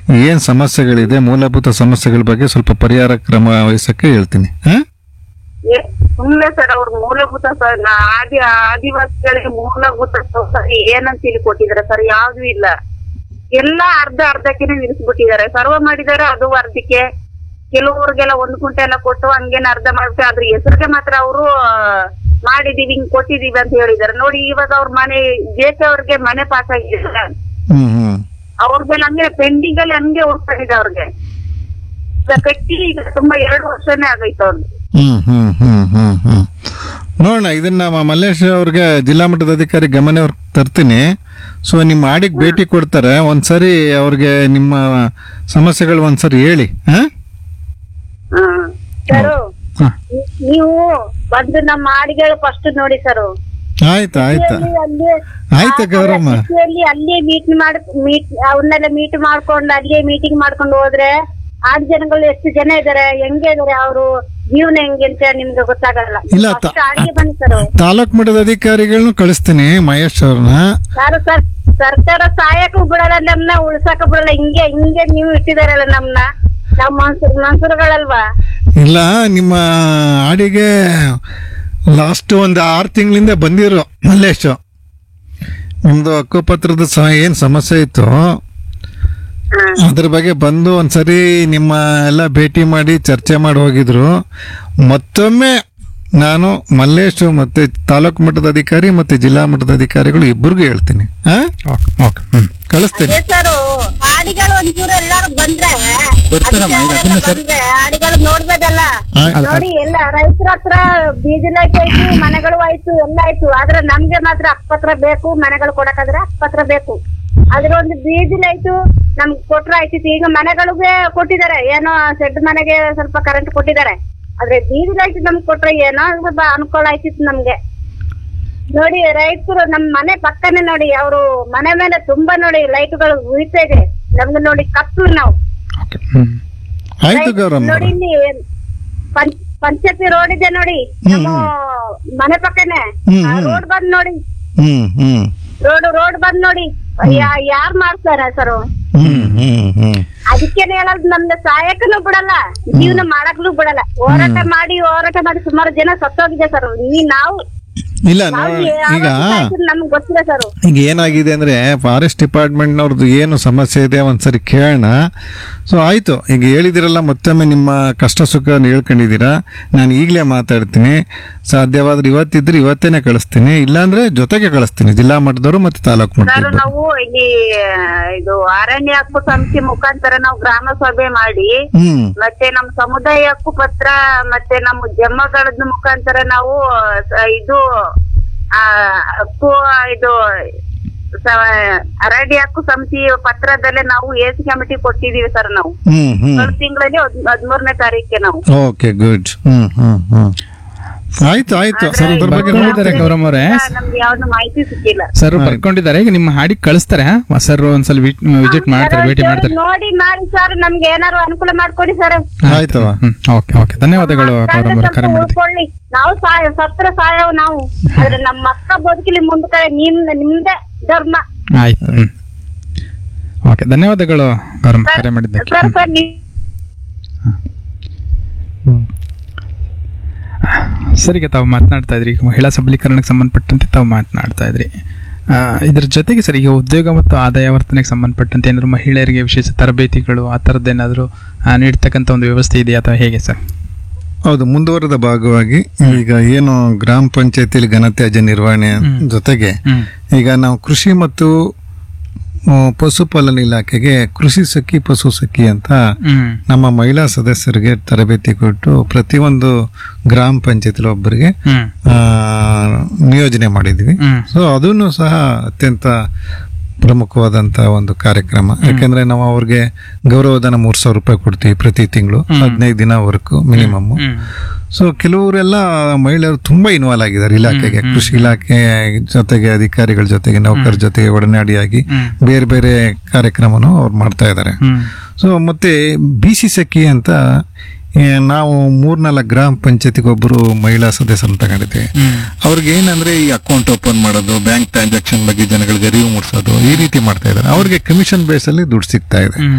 ಏನ್ ಸಮಸ್ಯೆಗಳಿದೆ ಮೂಲಭೂತ ಸಮಸ್ಯೆಗಳ ಬಗ್ಗೆ ಸ್ವಲ್ಪ ಪರಿಹಾರ ಕ್ರಮ ವಹಿಸಕ್ಕೆ ಹೇಳ್ತೀನಿ ಹಾ ಏ- ಸುಮ್ನೆ ಸರ್ ಅವ್ರ ಮೂಲಭೂತ ಸ- ನಾ- ಆದಿ ಆದಿವಾಸಿಗಳಿಗೆ ಮೂಲಭೂತ ಸೌಕರ್ಯ ಏನಂತ ಹೇಳಿ ಕೊಟ್ಟಿದ್ದಾರೆ ಸರ್ ಯಾವ್ದು ಇಲ್ಲ ಎಲ್ಲಾ ಅರ್ಧ ಅರ್ಧಕ್ಕೆನೆ ನಿಲ್ಲಿಸ್ಬಿಟ್ಟಿದ್ದಾರೆ ಸರ್ವ ಮಾಡಿದ್ದಾರೆ ಅದು ಅರ್ಧಕ್ಕೆ ಕೆಲವ್ರಿಗೆಲ್ಲ ಒಂದ್ ಕುಂಟೆ ಎಲ್ಲ ಕೊಟ್ಟು ಹಂಗೇನ ಅರ್ಧ ಮಾಡ್ಬಿಟ್ಟು ಅದ್ರ ಹೆಸರಿಗೆ ಮಾತ್ರ ಅವರು ಮಾಡಿದೀವಿ ಹಿಂಗ್ ಕೊಟ್ಟಿದೀವಿ ಅಂತ ಹೇಳಿದ್ದಾರೆ ನೋಡಿ ಇವಾಗ ಅವ್ರ ಮನೆ ಜೇಕೆ ಅವ್ರಿಗೆ ಮನೆ ಪಾಸ್ ಆಗಿದೆ ಹ್ಮ್ ಹ್ಮ್ ಅವ್ರದ್ದೆಲ್ಲ ಹಂಗೆ ಪೆಂಡಿಂಗ್ ಅಲ್ಲಿ ಹಂಗೆ ಹೋಗ್ತಾ ಅವ್ರಿಗೆ ಈಗ ಕಟ್ಟಿ ಈಗ ತುಂಬಾ ಎರಡು ವರ್ಷನೇ ಆಗೈತೆ ಅವ್ರಿಗೆ ಹ್ಮ್ ಹ್ಮ್ ಹ್ಮ್ ಹ್ಮ್ ಹ್ಮ್ ನೋಡೋಣ ಇದನ್ನ ಮ- ಮಲ್ಲೇಶ್ ಅವ್ರಿಗೆ ಜಿಲ್ಲಾ ಮಟ್ಟದ ಅಧಿಕಾರಿ ಗಮನ ತರ್ತೀನಿ ಸೊ ನಿಮ್ಮ ಆಡಿಗೆ ಭೇಟಿ ಕೊಡ್ತಾರೆ ಒಂದ್ಸರಿ ಅವ್ರಿಗೆ ನಿಮ್ಮ ಸಮಸ್ಯೆಗಳು ಒಂದ್ಸರಿ ಹೇಳಿ ಹಾ ಹ್ಮ್ ಸರು ಹ. ನೀವು ಬಂದು ನಮ್ಮ ಹಾಡಿಗಳು ಫಸ್ಟ್ ನೋಡಿ ಸರು ಆಯ್ತಾ ಆಯ್ತಾ ಅಲ್ಲೇ ಆಯ್ತಾ ಗೌರಮ್ಮ ಅಲ್ಲಿ ಅಲ್ಲೇ ಮೀಟ್ ಮಾಡ್ ಮೀಟ್ ಅವನ್ನೆಲ್ಲ ಮೀಟ್ ಮಾಡ್ಕೊಂಡು ಅಲ್ಲೇ ಮೀಟಿಂಗ್ ಮಾಡ್ಕೊಂಡು ಹೋದ್ರೆ ಆರು ಜನಗಳು ಎಷ್ಟು ಜನ ಇದಾರೆ ಹೆಂಗೆ ಇದಾರೆ ಅವರು ಜೀವನ ಹೆಂಗೆ ಅಂತ ನಿಮ್ಗೆ ಗೊತ್ತಾಗಲ್ಲ ಇಲ್ಲ, ತ- First ಹಾಡಿಗೆ ಬನ್ನಿ ಸರ್ ತಾಲೂಕ್ ಮಟ್ಟದ ಅಧಿಕಾರಿಗಳನ್ನ ಕಳಿಸ್ತೀನಿ ಮಹೇಶ್ ಅವ್ರನ್ನ ಯಾರು ಸರ್ ಸರ್ಕಾರ ಸಹಾಯಕ್ಕೂ ಬಿಡಲ್ಲ ನಮ್ನ ಉಳ್ಸಕ ಬಿಡಲ್ಲ ಹಿಂಗೆ ಹಿಂಗೆ ನೀವು ಇಟ್ಟಿದಾರಲ್ಲ ನಮ್ನ ನಾವ್ ಮನ್ಸೂರ್ ಮನ್ಸೂರ್ಗಳಲ್ವಾ ಇಲ್ಲ ನಿಮ್ಮ ಆಡಿಗೆ ಲಾಸ್ಟ್ ಒಂದು ಆರು ತಿಂಗಳಿಂದ ಬಂದಿರೋ ಮಲ್ಲೇಶ್ ನಿಮ್ದು ಹಕ್ಕುಪತ್ರದ ಸಹ ಏನ್ ಸಮಸ್ಯೆ ಇತ್ತು ಅದ್ರ ಬಗ್ಗೆ ಬಂದು ಒಂದ್ಸರಿ ನಿಮ್ಮ ಎಲ್ಲ ಭೇಟಿ ಮಾಡಿ ಚರ್ಚೆ ಮಾಡಿ ಹೋಗಿದ್ರು ಮತ್ತೊಮ್ಮೆ ನಾನು ಮಲ್ಲೇಶ್ ಮತ್ತೆ ತಾಲೂಕು ಮಟ್ಟದ ಅಧಿಕಾರಿ ಮತ್ತೆ ಜಿಲ್ಲಾ ಮಟ್ಟದ ಅಧಿಕಾರಿಗಳು ಇಬ್ಬರಿಗೂ ಹೇಳ್ತೀನಿ ಹಾ ಓಕೆ ಓಕೆ ಹ್ಮ್ ಕಳಿಸ್ತೀನಿ ಅದೇ ಸರ್ ಹಾಡಿಗಳು ಒಂಚೂರು ಎಲ್ಲಾರು ಬಂದ್ರೆ ಬರ್ತಾರಮ್ಮ, ಈಗ ಅಧಿಕಾರಿಗಳು ಅದನ್ನ ಸರ್- ಬಂದ್ರೆ ಹಾಡಿಗಳು ನೋಡ್ಬೇಕಲ್ಲ ಆಯ್ತು. ನೋಡಿ ಎಲ್ಲ ರೈತರ ಹತ್ರ ಬೀಜ ಲೈಟ್ ಆಯ್ತು ಮನೆಗಳು ಆಯ್ತು ಎಲ್ಲ ಆಯ್ತು ಆದ್ರೆ ನಮ್ಗೆ ಮಾತ್ರ ಅಕ್ಪತ್ರ ಬೇಕು ಮನೆಗಳು ಕೊಡಕಾದ್ರೆ ಅಕ್ಪತ್ರ ಬೇಕು ಅದ್ರ ಒಂದು ಬೀಜ ಲೈಟು ನಮ್ಗೆ ಕೊಟ್ರ ಆಯ್ತಿತ್ತು ಈಗ ಮನೆಗಳಿಗೆ ಕೊಟ್ಟಿದ್ದಾರೆ ಏನೋ ಶೆಡ್ ಮನೆಗೆ ಸ್ವಲ್ಪ ಕರೆಂಟ್ ಕೊಟ್ಟಿದ್ದಾರೆ ಆದ್ರೆ ಬೀಜ ಲೈಟ್ ನಮ್ಗೆ ಕೊಟ್ರೆ ಏನೋ ಸ್ವಲ್ಪ ಅನುಕೂಲ ಆಯ್ತಿತ್ತು ನಮ್ಗೆ ನೋಡಿ ರೈತರು ನಮ್ ಮನೆ ಪಕ್ಕನೆ ನೋಡಿ ಅವರು ಮನೆ ಮೇಲೆ ತುಂಬಾ ನೋಡಿ ಲೈಟ್ಗಳು ಉಳಿತಾ ಇದೆ ನಮ್ಗೆ ನೋಡಿ ಕತ್ಲು ನಾವು ಓಕೆ ಹ್ಮ್ ಆಯ್ತು ಗೌರಮ್ಮ ನೋಡಿ ಇಲ್ಲಿ ಪಂಚ್- ಪಂಚಾಯತಿ ರೋಡ್ ಇದೆ ನೋಡಿ ನಮ್ಮ ಮನೆ ಪಕ್ಕನೆ ಹ್ಮ್, ಹ್ಮ್. ರೋಡ್ ಬಂದ್ ನೋಡಿ ಹ್ಮ್ ಹ್ಮ್ ರೋಡ್ ರೋಡ್ ಬಂದ್ ನೋಡಿ ಯಾ- ಯಾರ್ ಮಾಡ್ತಾರೆ ಸರ್ ಹ್ಮ್ ಹ್ಮ್ ಹ್ಮ್ ಅದಕ್ಕೇನೆ ಹೇಳೋದು ನಮ್ಗೆ ಸಹಾಯಕನು ಬಿಡಲ್ಲ ಜೀವನ ಮಾಡಕ್ಲು ಬಿಡಲ್ಲ ಹೋರಾಟ ಮಾಡಿ ಹೋರಾಟ ಮಾಡಿ ಸುಮಾರು ಜನ ಸತ್ತೋಗಿದೆ ಸರ್ ಈ ನಾವು ಇಲ್ಲ ನಾವು ನೋ- ಈಗ ನಮ್ಗೆ ಗೊತ್ತಿಲ್ಲ ಸರ್ ಈಗ ಏನಾಗಿದೆ ಅಂದ್ರೆ ಫಾರೆಸ್ಟ್ ಡಿಪಾರ್ಟ್ಮೆಂಟ್ನವ್ರದ್ದು ಏನು ಸಮಸ್ಯೆ ಇದೆ ಒಂದ್ಸರಿ ಕೇಳೋಣ ಸೊ ಆಯ್ತು ಈಗ ಹೇಳಿದಿರಲ್ಲ ಮತ್ತೊಮ್ಮೆ ನಿಮ್ಮ ಕಷ್ಟ ಸುಖ ಹೇಳ್ಕೊಂಡಿದ್ದೀರಾ ನಾನು ಈಗಲೇ ಮಾತಾಡ್ತೀನಿ ಸಾಧ್ಯವಾದ್ರೆ ಇವತ್ತಿದ್ರೆ ಇವತ್ತೇನೆ ಕಳಿಸ್ತೀನಿ ಇಲ್ಲಾಂದ್ರೆ ಜೊತೆಗೆ ಕಳಿಸ್ತೀನಿ ಜಿಲ್ಲಾ ಮಟ್ಟದವರು ಮತ್ತೆ ತಾಲೂಕು ಸರ್ ಮಟ್ಟದವರು ನಾವು ಇಲ್ಲಿ ಇದು ಅರಣ್ಯ ಹಕ್ಕು ಸಮಿತಿ ಮುಖಾಂತರ ನಾವು ಗ್ರಾಮ ಸಭೆ ಮಾಡಿ ಹ್ಮ್ ಮತ್ತೆ ನಮ್ಮ ಸಮುದಾಯ ಹಕ್ಕು ಪತ್ರ ಮತ್ತೆ ನಮ್ಮ ಜಮ್ಮಗಳದ ಮುಖಾಂತರ ನಾವು ಸ- ಇದು ಆ ಹಕ್ಕು ಇದು ಸ- ಅರಣ್ಯ ಹಕ್ಕು ಸಮಿತಿ ಪತ್ರದಲ್ಲೇ ನಾವು ಎಸಿ ಕಮಿಟಿ ಕೊಟ್ಟಿದೀವಿ ಸರ್ ನಾವು ಹ್ಮ್ ಹ್ಮ್ ಒಂದು ತಿಂಗಳಲ್ಲಿ ಹದಿಮೂರನೇ ತಾರೀಕಿಗೆ ನಾವು ಓಕೆ ಗುಡ್ ಹ್ಮ್ ಹ್ಮ್ ಹ್ಮ್ ಆಯ್ತು ಆಯ್ತು ಸರ್ ಅದ್ರ ಬಗ್ಗೆ ನೋಡಿ ಬರ್ಕೊಂಡಿದ್ದಾರೆ ಗೌರಮ್ಮ ಅವರೇ ನಮ್ಗೆ ಯಾವ್ದು ಮಾಹಿತಿ ಸಿಕ್ಕಿಲ್ಲ ಸರ್ ಬರ್ಕೊಂಡಿದ್ದಾರೆ ಈಗ ನಿಮ್ಮ ಹಾಡಿಗೆ ಕಳಿಸ್ತಾರೆ ಸರ್ ಒಂದ್ಸಲ ವಿಸಿಟ್ ಮಾಡ್ತಾರೆ ಭೇಟಿ ಮಾಡ್ತಾರೆ ನೋಡಿ ಮಾಡಿ ಸರ್ ನಮ್ಗೆ ಏನಾರು ಅನುಕೂಲ ಮಾಡ್ಕೊಡಿ ಸರ್ ಆಯ್ತವ ಹ್ಮ್ ಓಕೆ ಓಕೆ ಧನ್ಯವಾದಗಳು ಗೌರಮ್ಮ ಅವರೇ ಕರೆ ಮಾಡಿದ್ದಕ್ಕೆ ಉಳ್ಕೊಳ್ಳಿ ನಾವು ಸಾಯ ಸತ್ರ ಸಾಯವ್ ನಾವು ಆದ್ರೆ ನಮ್ಮ ಅಕ್ಕ ಬದುಕಲಿ ಮುಂದಕ್ಕೆ ನಿಮ್ ನಿಮ್ದೇ ಧರ್ಮ ಆಯ್ತು ಹ್ಮ್ ಓಕೆ ಧನ್ಯವಾದಗಳು ಗೌರಮ್ಮ ಕರೆ ಮಾಡಿದ್ದಕ್ಕೆ ಸರ್ ಸರ್ ನೀವ್ ಸರಿಗೆ ತಾವು ಮಾತನಾಡ್ತಾ ಇದ್ರಿ ಈಗ ಮಹಿಳಾ ಸಬಲೀಕರಣಕ್ಕೆ ಸಂಬಂಧಪಟ್ಟಂತೆ ತಾವು ಮಾತನಾಡ್ತಾ ಇದ್ರಿ ಆ, ಇದ್ರ ಜೊತೆಗೆ ಸರ್ ಈಗ ಉದ್ಯೋಗ ಮತ್ತು ಆದಾಯ ವರ್ತನೆಗೆ ಸಂಬಂಧಪಟ್ಟಂತೆ ಏನಾದ್ರು ಮಹಿಳೆಯರಿಗೆ ವಿಶೇಷ ತರಬೇತಿಗಳು ಆ ಥರದ್ದೇನಾದರೂ ನೀಡ್ತಕ್ಕಂಥ ಒಂದು ವ್ಯವಸ್ಥೆ ಇದೆಯಾ ಅಥವಾ ಹೇಗೆ ಸರ್ ಹೌದು ಮುಂದುವರೆದ ಭಾಗವಾಗಿ ಈಗ ಏನು ಗ್ರಾಮ ಪಂಚಾಯತಿಲಿ ಘನತ್ಯಾಜ್ಯ ನಿರ್ವಹಣೆ ಜೊತೆಗೆ ಹ್ಮ್ ಈಗ ನಾವು ಕೃಷಿ ಮತ್ತು ಆ, ಪಶುಪಾಲನೆ ಇಲಾಖೆಗೆ ಕೃಷಿ ಸಖಿ ಪಶು ಸಖಿ ಅಂತ ಹ್ಮ್ ನಮ್ಮ ಮಹಿಳಾ ಸದಸ್ಯರಿಗೆ ತರಬೇತಿ ಕೊಟ್ಟು ಪ್ರತಿಯೊಂದು ಗ್ರಾಮ ಪಂಚಾಯತಿಲಿ ಒಬ್ಬರಿಗೆ ಹ್ಮ್ ಆ, ನಿಯೋಜನೆ ಮಾಡಿದ್ವಿ ಹ್ಮ್ ಸೊ ಅದನ್ನು ಸಹ ಅತ್ಯಂತ ಪ್ರಮುಖವಾದಂತ ಒಂದು ಕಾರ್ಯಕ್ರಮ ಯಾಕೆಂದ್ರೆ ನಾವು ಅವ್ರಿಗೆ ಗೌರವಧನ ಮೂರ್ ಸಾವಿರ ರೂಪಾಯಿ ಕೊಡ್ತೀವಿ ಪ್ರತಿ ತಿಂಗಳು ಹದಿನೈದು ದಿನ ವರ್ಕ್ ಮಿನಿಮಮ್ ಹ್ಮ್ ಸೊ ಕೆಲವರೆಲ್ಲ ಮಹಿಳೆಯರು ತುಂಬಾ ಇನ್ವಾಲ್ವ್ ಆಗಿದ್ದಾರೆ ಇಲಾಖೆಗೆ ಕೃಷಿ ಇಲಾಖೆ ಜೊತೆಗೆ ಅಧಿಕಾರಿಗಳ ಜೊತೆಗೆ ನೌಕರ ಜೊತೆಗೆ ಒಡನಾಡಿಯಾಗಿ ಹ್ಮ್. ಬೇರೆ ಬೇರೆ ಕಾರ್ಯಕ್ರಮನೂ ಅವ್ರು ಮಾಡ್ತಾ ಇದ್ದಾರೆ ಹ್ಮ್ ಸೊ ಮತ್ತೆ ಬಿ ಸಿ ಸಖಿ ಅಂತ ಏ, ನಾವು ಮೂರ್ನಾಲ್ಕು ಗ್ರಾಮ ಪಂಚಾಯತಿಗೆ ಒಬ್ಬರು ಮಹಿಳಾ ಸದಸ್ಯರನ್ನು ತಗೊಂಡಿದ್ವಿ ಹ್ಮ್ ಅವ್ರಿಗೆ ಏನಂದ್ರೆ ಈ ಅಕೌಂಟ್ ಓಪನ್ ಮಾಡೋದು ಬ್ಯಾಂಕ್ ಟ್ರಾನ್ಸಾಕ್ಷನ್ ಬಗ್ಗೆ ಜನಗಳಿಗೆ ಅರಿವು ಮೂಡಿಸೋದು ಈ ರೀತಿ ಮಾಡ್ತಾ ಇದ್ದಾರೆ ಅವ್ರಿಗೆ ಕಮಿಷನ್ ಬೇಸ್ ಅಲ್ಲಿ ದುಡ್ಡು ಸಿಗ್ತಾ ಇದೆ ಹ್ಮ್